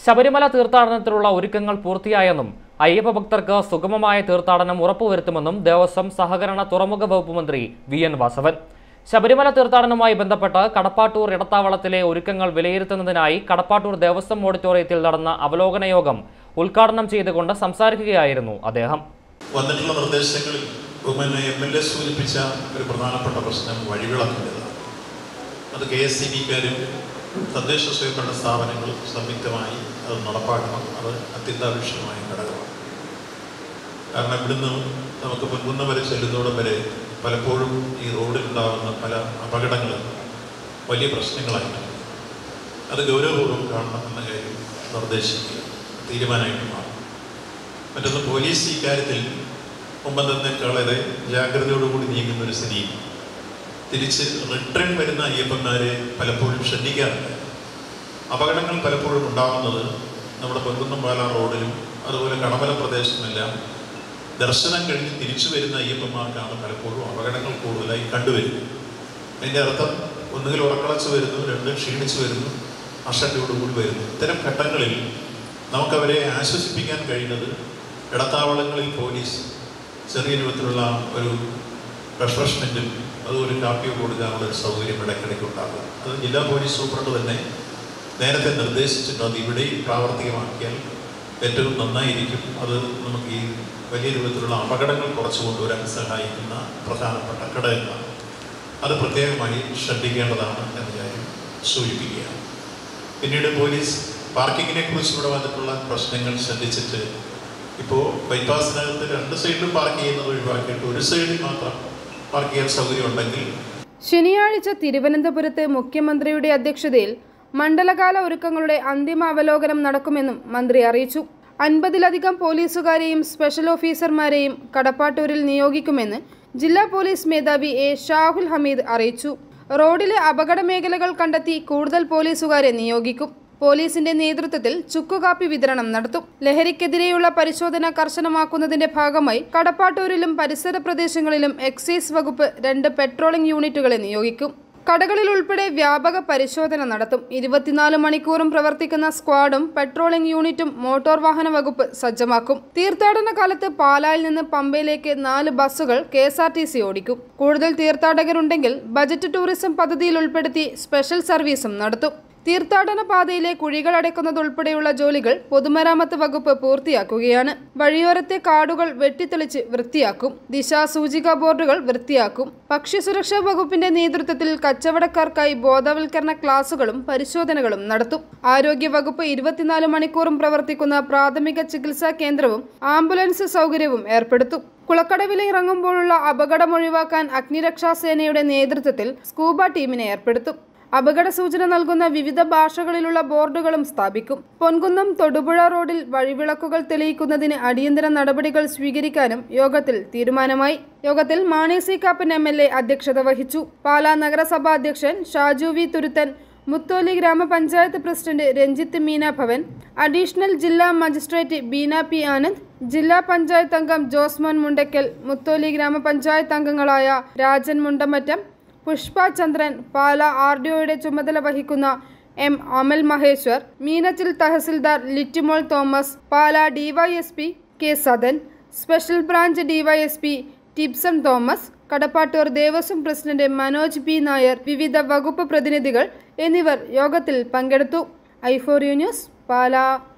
ശബരിമല തീർത്ഥാടനത്തിലുള്ള ഒരുക്കങ്ങൾ പൂർത്തിയായെന്നും അയ്യപ്പ ഭക്തർക്ക് സുഗമമായ തീർത്ഥാടനം ഉറപ്പുവരുത്തുമെന്നും ദേവസ്വം സഹകരണ തുറമുഖ വകുപ്പ് മന്ത്രി വി എൻ വാസവൻ ശബരിമല തീർത്ഥാടനവുമായി ബന്ധപ്പെട്ട് കടപ്പാട്ടൂർ ഇടത്താവളത്തിലെ ഒരുക്കങ്ങൾ വിലയിരുത്തുന്നതിനായി കടപ്പാട്ടൂർ ദേവസ്വം ഓഡിറ്റോറിയത്തിൽ നടന്ന അവലോകന യോഗം ഉദ്ഘാടനം ചെയ്തുകൊണ്ട് സംസാരിക്കുകയായിരുന്നു അദ്ദേഹം വന്നിട്ടുള്ള നിർദ്ദേശങ്ങളിൽ ബഹുമാന എം എൽ എ സൂചിപ്പിച്ച ഒരു പ്രധാനപ്പെട്ട പ്രശ്നം വഴിവിളക്കിൻ്റെതാണ് അത് കെ എസ് സി ബിക്കാരും തദ്ദേശ സ്വയംഭരണ സ്ഥാപനങ്ങളും സംയുക്തമായി അത് നടപ്പാക്കണം അത് അത്യന്താപേക്ഷിതമായ ഘടകമാണ് കാരണം ഇവിടുന്ന് നമുക്ക് പൊൻകുന്നം വരെ ചെല്ലുന്നോടം വരെ പലപ്പോഴും ഈ റോഡിലുണ്ടാകുന്ന പല അപകടങ്ങളും വലിയ പ്രശ്നങ്ങളായിട്ട് അത് ഗൗരവപൂർവ്വം കാണണം എന്ന കാര്യം നിർദ്ദേശിക്കുക തീരുമാനമായിട്ട് മാറും മറ്റൊന്ന് പോലീസ് ഇക്കാര്യത്തിൽ മുമ്പെന്നേക്കാളേറെ ജാഗ്രതയോടുകൂടി നീങ്ങുന്ന ഒരു സ്ഥിതി തിരിച്ച് റിട്ടേൺ വരുന്ന അയ്യപ്പന്മാരെ പലപ്പോഴും ശ്രദ്ധിക്കാറില്ല അപകടങ്ങൾ പലപ്പോഴും ഉണ്ടാകുന്നത് നമ്മുടെ പൊൻകുന്നം പാല റോഡിലും അതുപോലെ കടമല പ്രദേശത്തുമെല്ലാം ദർശനം കഴിഞ്ഞ് തിരിച്ചു വരുന്ന അയ്യപ്പന്മാർക്കാണ് പലപ്പോഴും അപകടങ്ങൾ കൂടുതലായി കണ്ടുവരുന്നത് അതിൻ്റെ അർത്ഥം ഒന്നുകിൽ ഉറക്കളച്ച് വരുന്നു രണ്ട് ക്ഷീണിച്ചു വരുന്നു അഷട്ടയോടുകൂടി വരുന്നു ഇത്തരം ഘട്ടങ്ങളിൽ നമുക്കവരെ ആശ്വസിപ്പിക്കാൻ കഴിയുന്നത് ഇടത്താവളങ്ങളിൽ പോലീസ് ചെറിയ രൂപത്തിലുള്ള ഒരു റിഫ്രഷ്മെൻറ്റും അതുപോലെ കാപ്പിയോ കൊടുക്കാനുള്ള ഒരു സൗകര്യം ഇടയ്ക്കിടയ്ക്ക് ഉണ്ടാകും അത് ജില്ലാ പോലീസ് സൂപ്രണ്ട് തന്നെ നേരത്തെ നിർദ്ദേശിച്ചിട്ടുണ്ട് അത് ഇവിടെയും പ്രാവർത്തികമാക്കിയാൽ ഏറ്റവും നന്നായിരിക്കും അത് നമുക്ക് ഈ വലിയ രൂപത്തിലുള്ള അപകടങ്ങൾ കുറച്ചു കൊണ്ടുവരാൻ സഹായിക്കുന്ന പ്രധാനപ്പെട്ട ഘടകങ്ങളാണ് അത് പ്രത്യേകമായി ശ്രദ്ധിക്കേണ്ടതാണ് എന്ന കാര്യം സൂചിപ്പിക്കുകയാണ് പിന്നീട് പോലീസ് പാർക്കിങ്ങിനെ കുറിച്ച് ഇവിടെ വന്നിട്ടുള്ള പ്രശ്നങ്ങൾ ശ്രദ്ധിച്ചിട്ട് ഇപ്പോൾ ബൈപ്പാസിനകത്ത് രണ്ട് സൈഡിലും പാർക്ക് ചെയ്യുന്നത് ഒഴിവാക്കിയിട്ട് ഒരു സൈഡിൽ മാത്രം പാർക്ക് ചെയ്യാൻ സൗകര്യം ഉണ്ടെങ്കിൽ ശനിയാഴ്ച തിരുവനന്തപുരത്ത് മുഖ്യമന്ത്രിയുടെ അധ്യക്ഷതയിൽ മണ്ഡലകാല ഒരുക്കങ്ങളുടെ അന്തിമ അവലോകനം നടക്കുമെന്നും മന്ത്രി അറിയിച്ചു അൻപതിലധികം പോലീസുകാരെയും സ്പെഷ്യൽ ഓഫീസർമാരെയും കടപ്പാട്ടൂരിൽ നിയോഗിക്കുമെന്ന് ജില്ലാ പോലീസ് മേധാവി എ ഷാഹുൽ ഹമീദ് അറിയിച്ചു റോഡിലെ അപകട മേഖലകൾ കണ്ടെത്തി കൂടുതൽ പോലീസുകാരെ നിയോഗിക്കും പോലീസിന്റെ നേതൃത്വത്തിൽ ചുക്കുകാപ്പി വിതരണം നടത്തും ലഹരിക്കെതിരെയുള്ള പരിശോധന കർശനമാക്കുന്നതിന്റെ ഭാഗമായി കടപ്പാട്ടൂരിലും പരിസര പ്രദേശങ്ങളിലും എക്സൈസ് വകുപ്പ് രണ്ട് പെട്രോളിംഗ് യൂണിറ്റുകളെ നിയോഗിക്കും കടകളിൽ ഉൾപ്പെടെ വ്യാപക പരിശോധന നടത്തും ഇരുപത്തിനാല് മണിക്കൂറും പ്രവർത്തിക്കുന്ന സ്ക്വാഡും പെട്രോളിംഗ് യൂണിറ്റും മോട്ടോർ വാഹന വകുപ്പ് സജ്ജമാക്കും തീർത്ഥാടന കാലത്ത് പാലായിൽ നിന്ന് പമ്പയിലേക്ക് നാല് ബസ്സുകൾ K S R T C ഓടിക്കും കൂടുതൽ തീർത്ഥാടകരുണ്ടെങ്കിൽ ബജറ്റ് ടൂറിസം പദ്ധതിയിൽ ഉൾപ്പെടുത്തി സ്പെഷ്യൽ സർവീസും നടത്തും തീർത്ഥാടന പാതയിലെ കുഴികൾ അടയ്ക്കുന്നതുൾപ്പെടെയുള്ള ജോലികൾ പൊതുമരാമത്ത് വകുപ്പ് പൂർത്തിയാക്കുകയാണ് വഴിയോരത്തെ കാടുകൾ വെട്ടിത്തെളിച്ച് വൃത്തിയാക്കും ദിശാസൂചിക ബോർഡുകൾ വൃത്തിയാക്കും ഭക്ഷ്യസുരക്ഷാ വകുപ്പിന്റെ നേതൃത്വത്തിൽ കച്ചവടക്കാർക്കായി ബോധവൽക്കരണ ക്ലാസുകളും പരിശോധനകളും നടത്തും ആരോഗ്യ വകുപ്പ് ഇരുപത്തിനാല് മണിക്കൂറും പ്രവർത്തിക്കുന്ന പ്രാഥമിക ചികിത്സാ കേന്ദ്രവും ആംബുലൻസ് സൗകര്യവും ഏർപ്പെടുത്തും കുളക്കടവിൽ ഇറങ്ങുമ്പോഴുള്ള അപകടം ഒഴിവാക്കാൻ അഗ്നിരക്ഷാസേനയുടെ നേതൃത്വത്തിൽ സ്കൂബ ടീമിനെ ഏർപ്പെടുത്തും അപകട സൂചന നൽകുന്ന വിവിധ ഭാഷകളിലുള്ള ബോർഡുകളും സ്ഥാപിക്കും പൊൻകുന്നം തൊടുപുഴ റോഡിൽ വഴിവിളക്കുകൾ തെളിയിക്കുന്നതിന് അടിയന്തര നടപടികൾ സ്വീകരിക്കാനും യോഗത്തിൽ തീരുമാനമായി യോഗത്തിൽ Mani C Kappan M L A അധ്യക്ഷത വഹിച്ചു പാലാ നഗരസഭാ അധ്യക്ഷൻ Shaju V Thuruthan Mutholi grama panchayat president Ranjith Meena Bhavan additional ജില്ലാ മജിസ്ട്രേറ്റ് ബീന പി ആനന്ദ് ജില്ലാ പഞ്ചായത്ത് അംഗം ജോസ്മോൻ മുണ്ടയ്ക്കൽ മുത്തോലി ഗ്രാമപഞ്ചായത്ത് അംഗങ്ങളായ രാജൻ മുണ്ടമറ്റം പുഷ്പ ചന്ദ്രൻ പാല ആർ ഡി ഒയുടെ ചുമതല വഹിക്കുന്ന M Amal Maheshwar Meenachil tahsildar Littymol Thomas Pala DySP K Sadan special branch DySP Tipson Thomas Kadappattoor Devaswom president Manoj P Nair വിവിധ വകുപ്പ് പ്രതിനിധികൾ എന്നിവർ യോഗത്തിൽ പങ്കെടുത്തു ഐഫോറിയു ന്യൂസ് പാല